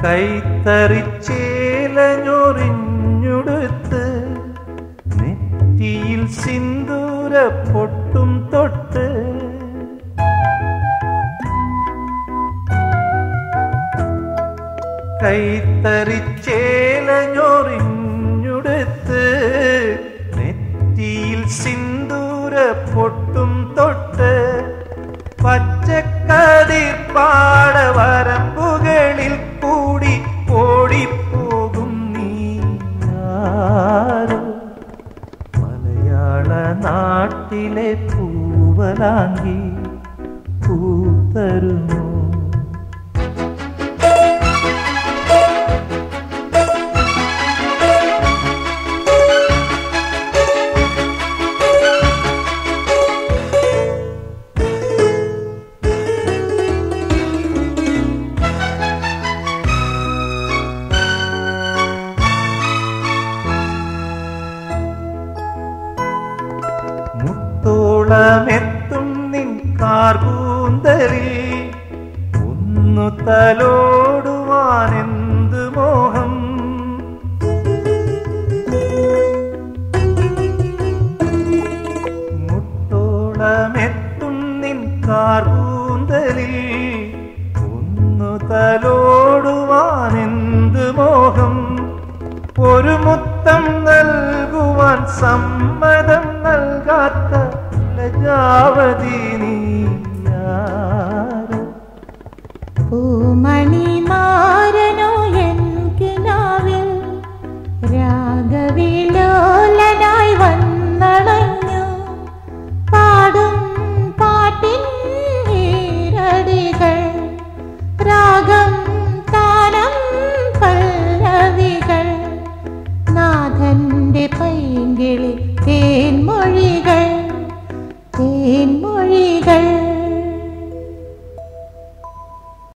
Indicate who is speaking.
Speaker 1: കൈത്തറിച്ചേലഞ്ഞൊറിഞ്ഞുടുത്ത് നെറ്റിയിൽ സിന്ദൂര പൊട്ടും തൊട്ട് കൈത്തറിച്ചേലഞ്ഞൊറിഞ്ഞുടുത്ത് നെറ്റിയിൽ സിന്ദൂര പൊട്ടും തൊട്ട് പച്ചക്കതിർ പാടവരമ്പുകളിൽ കൂടി ഓടിപ്പോകും നീ ആരോ മലയാള നാട്ടിലെ പൂവലാങ്കി പൂത്തരുമോ മുത്തോളമെത്തും നിൻ കാർകൂന്തലിൽ ഒന്നു തലോടുവാൻ എന്ത് മോഹം മുത്തോളമെത്തും നിൻ കാർകൂന്തലിൽ ഒന്നു തലോടുവാൻ എന്ത് മോഹം ഒരു മുത്തം നൽകുവാൻ സമ്മതം നൽകാത്ത ലജാവതി നീ